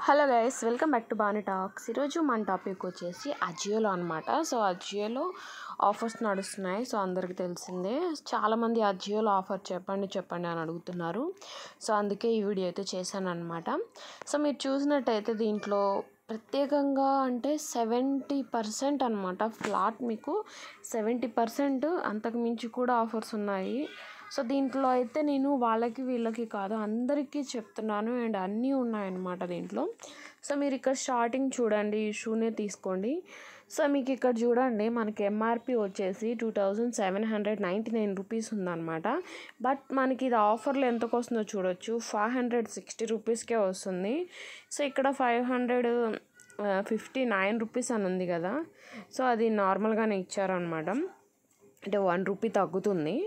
hello guys welcome back to Bani talks ఈరోజు మన topic వచ్చేసి అజియోలో అనమాట సో అజియోలో ఆఫర్స్ నడుస్తున్నాయి సో అందరికీ తెలిసిందే చాలామంది అజియోలో ఆఫర్ చెప్పండి చెప్పండి అని అడుగుతున్నారు సో అందుకే ఈ వీడియో అయితే చేశాను అనమాట సో మీరు చూసినట్టయితే దీంట్లో ప్రత్యేకంగా అంటే సెవెంటీ పర్సెంట్ అనమాట ఫ్లాట్ మీకు సెవెంటీ పర్సెంట్ అంతకు మించి కూడా ఆఫర్స్ ఉన్నాయి సో దీంట్లో అయితే నేను వాళ్ళకి వీళ్ళకి కాదు అందరికీ చెప్తున్నాను అండ్ అన్నీ ఉన్నాయన్నమాట దీంట్లో సో మీరు ఇక్కడ స్టార్టింగ్ చూడండి ఈ షూనే తీసుకోండి సో మీకు ఇక్కడ చూడండి మనకి ఎంఆర్పి వచ్చేసి two thousand seven hundred ninety nine rupees ఉందన్నమాట బట్ మనకి ఇది ఆఫర్లో ఎంతకు వస్తుందో చూడొచ్చు ఫైవ్ హండ్రెడ్ సిక్స్టీ రూపీస్కే వస్తుంది సో ఇక్కడ five hundred fifty nine rupees అని ఉంది కదా సో అది నార్మల్గానే ఇచ్చారనమాట అంటే వన్ రూపీ తగ్గుతుంది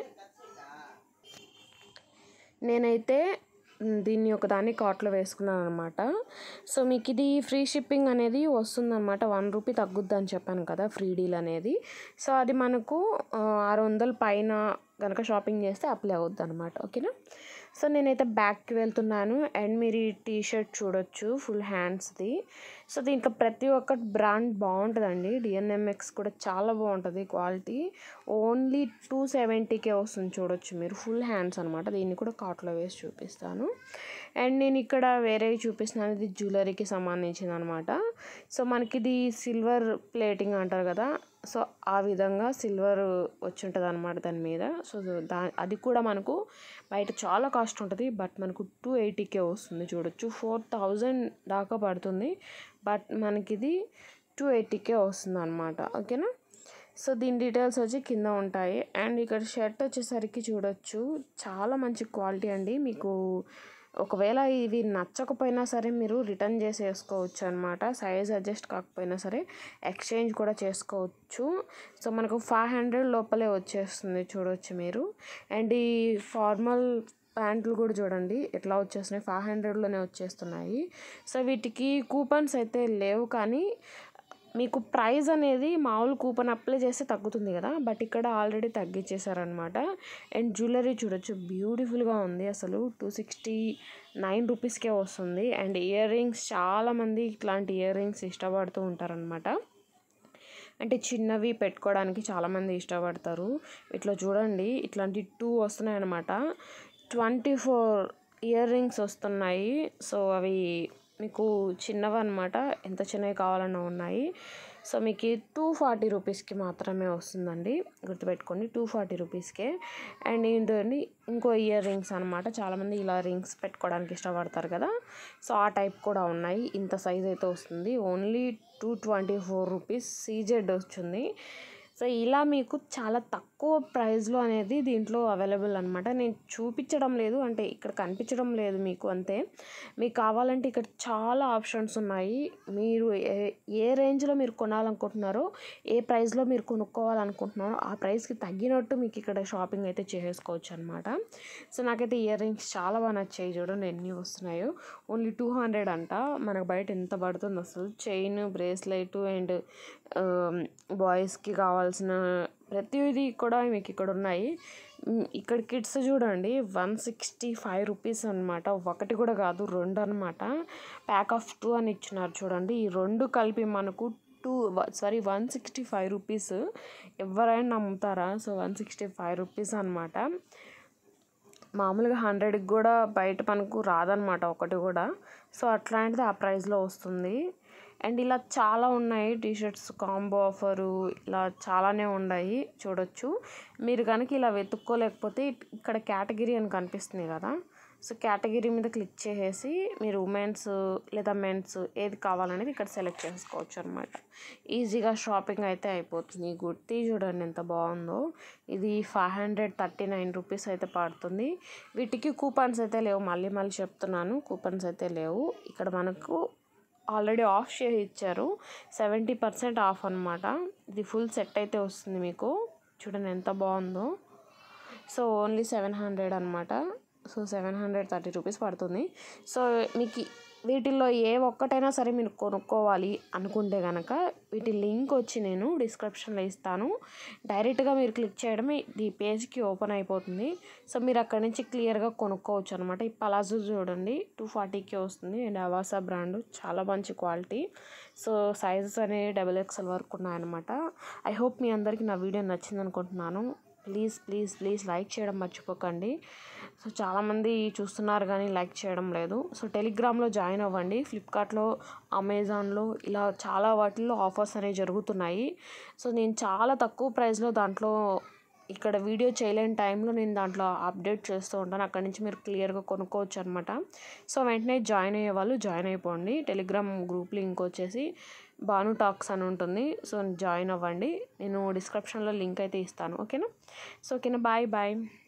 నేనైతే మ్, దీన్ని ఒకదాన్ని కార్ట్లో వేసుకున్నాను అనమాట సో మీకు ఇది ఫ్రీ షిప్పింగ్ అనేది వస్తుందన్నమాట వన్ రూపీ తగ్గుద్ది అని చెప్పాను కదా ఫ్రీ డీల్ అనేది సో అది మనకు ఆ, ఆరు వందల పైన కనుక షాపింగ్ చేస్తే అప్లై అవుద్ది అనమాట ఓకేనా సో నేనైతే బ్యాక్కి వెళ్తున్నాను అండ్ మీరు ఈ టీ షర్ట్ చూడొచ్చు ఫుల్ హ్యాండ్స్ది సో దీంట్లో ప్రతి ఒక్క బ్రాండ్ బాగుంటుందండి డిఎన్ఎంఎక్స్ కూడా చాలా బాగుంటుంది క్వాలిటీ ఓన్లీ టూ సెవెంటీకే వస్తుంది చూడొచ్చు మీరు ఫుల్ హ్యాండ్స్ అనమాట దీన్ని కూడా కాట్లో వేసి చూపిస్తాను అండ్ నేను ఇక్కడ వేరే చూపిస్తున్నాను ఇది జ్యువెలరీకి సంబంధించింది అనమాట సో మనకి ఇది సిల్వర్ ప్లేటింగ్ అంటారు కదా సో ఆ విధంగా సిల్వర్ వచ్చి ఉంటుంది అనమాట దాని మీద సో దా అది కూడా మనకు బయట చాలా కాస్ట్ ఉంటుంది బట్ మనకు టూ ఎయిటీకే వస్తుంది చూడొచ్చు ఫోర్ థౌజండ్ దాకా పడుతుంది బట్ మనకి ఇది టూ ఎయిటీకే వస్తుంది అనమాట ఓకేనా సో దీని డీటెయిల్స్ వచ్చి కింద ఉంటాయి అండ్ ఇక్కడ షర్ట్ వచ్చేసరికి చూడొచ్చు చాలా మంచి క్వాలిటీ అండి మీకు ఒకవేళ ఇవి నచ్చకపోయినా సరే మీరు రిటర్న్ చేసేసుకోవచ్చు అనమాట సైజ్ అడ్జస్ట్ కాకపోయినా సరే ఎక్స్చేంజ్ కూడా చేసుకోవచ్చు సో మనకు ఫైవ్ హండ్రెడ్ లోపలే వచ్చేస్తుంది చూడవచ్చు మీరు అండ్ ఈ ఫార్మల్ ప్యాంట్లు కూడా చూడండి ఎట్లా వచ్చేస్తున్నాయి ఫైవ్ హండ్రెడ్లోనే వచ్చేస్తున్నాయి సో వీటికి కూపన్స్ అయితే లేవు కానీ మీకు ప్రైస్ అనేది మామూలు కూపన్ అప్లై చేస్తే తగ్గుతుంది కదా బట్ ఇక్కడ ఆల్రెడీ తగ్గించేశారనమాట అండ్ జ్యువెలరీ చూడొచ్చు బ్యూటిఫుల్గా ఉంది అసలు టూ సిక్స్టీ నైన్ రూపీస్కే వస్తుంది అండ్ ఇయర్ రింగ్స్ చాలామంది ఇట్లాంటి ఇయర్ రింగ్స్ ఇష్టపడుతూ ఉంటారనమాట అంటే చిన్నవి పెట్టుకోవడానికి చాలామంది ఇష్టపడతారు ఇట్లా చూడండి ఇట్లాంటి టూ వస్తున్నాయి అనమాట ట్వంటీ ఫోర్ ఇయర్ రింగ్స్ వస్తున్నాయి సో అవి మీకు చిన్నవి అనమాట ఎంత చిన్నవి కావాలన్నా ఉన్నాయి సో మీకు టూ ఫార్టీ రూపీస్కి మాత్రమే వస్తుందండి గుర్తుపెట్టుకోండి టూ ఫార్టీ రూపీస్కే అండ్ ఏంటండి ఇంకో ఇయర్ రింగ్స్ అనమాట చాలామంది ఇలా రింగ్స్ పెట్టుకోవడానికి ఇష్టపడతారు కదా సో ఆ టైప్ కూడా ఉన్నాయి ఇంత సైజ్ అయితే వస్తుంది only two twenty four rupees CZ వచ్చింది సో ఇలా మీకు చాలా తక్కువ ప్రైస్లో అనేది దీంట్లో అవైలబుల్ అనమాట నేను చూపించడం లేదు అంటే ఇక్కడ కనిపించడం లేదు మీకు అంతే మీకు కావాలంటే ఇక్కడ చాలా ఆప్షన్స్ ఉన్నాయి మీరు ఏ ఏ రేంజ్లో మీరు కొనాలనుకుంటున్నారో ఏ ప్రైస్లో మీరు కొనుక్కోవాలనుకుంటున్నారో ఆ ప్రైస్కి తగ్గినట్టు మీకు ఇక్కడ షాపింగ్ అయితే చేసుకోవచ్చు అనమాట సో నాకైతే ఇయర్ రింగ్స్ చాలా బాగా నచ్చాయి చూడండి ఎన్ని వస్తున్నాయో ఓన్లీ టూ హండ్రెడ్ అంట మనకు బయట ఎంత పడుతుంది అసలు చైన్ బ్రేస్లెట్ అండ్ బాయ్స్కి కావాల్సిన ప్రతిదీ కూడా మీకు ఇక్కడ ఉన్నాయి మ్, ఇక్కడ కిడ్స్ చూడండి వన్ సిక్స్టీ ఫైవ్ రూపీస్ అనమాట ఒకటి కూడా కాదు రెండు అనమాట ప్యాక్ ఆఫ్ టూ అని ఇచ్చినారు చూడండి ఈ రెండు కలిపి మనకు two sorry one sixty five rupees ఎవరైనా నమ్ముతారా so one sixty five rupees అనమాట మామూలుగా హండ్రెడ్కి కూడా బయట మనకు రాదనమాట ఒకటి కూడా సో అట్లాంటిది ఆ ప్రైస్లో వస్తుంది అండ్ ఇలా చాలా ఉన్నాయి టీ షర్ట్స్ కాంబో ఆఫరు ఇలా చాలానే ఉన్నాయి చూడొచ్చు మీరు కనుక ఇలా వెతుక్కోలేకపోతే ఇక్కడ కేటగిరీ అని కనిపిస్తుంది కదా సో కేటగిరీ మీద క్లిక్ చేసేసి మీరు ఉమెన్స్ లేదా మెన్స్ ఏది కావాలనేది ఇక్కడ సెలెక్ట్ చేసుకోవచ్చు అనమాట ఈజీగా షాపింగ్ అయితే అయిపోతుంది ఈ కుర్తీ చూడండి ఎంత బాగుందో ఇది five hundred thirty nine rupees అయితే పడుతుంది వీటికి కూపన్స్ అయితే లేవు మళ్ళీ మళ్ళీ చెప్తున్నాను కూపన్స్ అయితే లేవు ఇక్కడ మనకు ఆల్రెడీ ఆఫ్ చేసి ఇచ్చారు సెవెంటీ పర్సెంట్ ఆఫ్ అనమాట ఇది ఫుల్ సెట్ అయితే వస్తుంది మీకు చూడండి ఎంత బాగుందో సో ఓన్లీ సెవెన్ హండ్రెడ్ అనమాట so seven hundred thirty rupees పడుతుంది సో మీకు వీటిల్లో ఏ ఒక్కటైనా సరే మీరు కొనుక్కోవాలి అనుకుంటే కనుక వీటి లింక్ వచ్చి నేను డిస్క్రిప్షన్లో ఇస్తాను డైరెక్ట్గా మీరు క్లిక్ చేయడమే ఈ పేజ్కి ఓపెన్ అయిపోతుంది సో మీరు అక్కడి నుంచి క్లియర్గా కొనుక్కోవచ్చు అనమాట ఈ పలాజో చూడండి టూ ఫార్టీకి వస్తుంది అండ్ అవాసా బ్రాండ్ చాలా మంచి క్వాలిటీ సో సైజెస్ అనేవి డబుల్ ఎక్స్ఎల్ వరకు ఉన్నాయన్నమాట ఐ హోప్ మీ అందరికీ నా వీడియో నచ్చింది అనుకుంటున్నాను ప్లీజ్ ప్లీజ్ ప్లీజ్ లైక్ చేయడం మర్చిపోకండి సో చాలామంది చూస్తున్నారు కానీ లైక్ చేయడం లేదు సో టెలిగ్రామ్లో జాయిన్ అవ్వండి ఫ్లిప్కార్ట్లో అమెజాన్లో ఇలా చాలా వాటిల్లో ఆఫర్స్ అనేవి జరుగుతున్నాయి సో నేను చాలా తక్కువ ప్రైస్లో దాంట్లో ఇక్కడ వీడియో చేయలేని టైంలో నేను దాంట్లో అప్డేట్ చేస్తూ ఉంటాను అక్కడి నుంచి మీరు క్లియర్గా కొనుక్కోవచ్చు అనమాట సో వెంటనే జాయిన్ అయ్యే వాళ్ళు జాయిన్ అయిపోండి టెలిగ్రామ్ గ్రూప్ లింక్ వచ్చేసి భాను టాక్స్ అని ఉంటుంది సో జాయిన్ అవ్వండి నేను డిస్క్రిప్షన్లో లింక్ అయితే ఇస్తాను ఓకేనా సో ఓకేనా బాయ్ బాయ్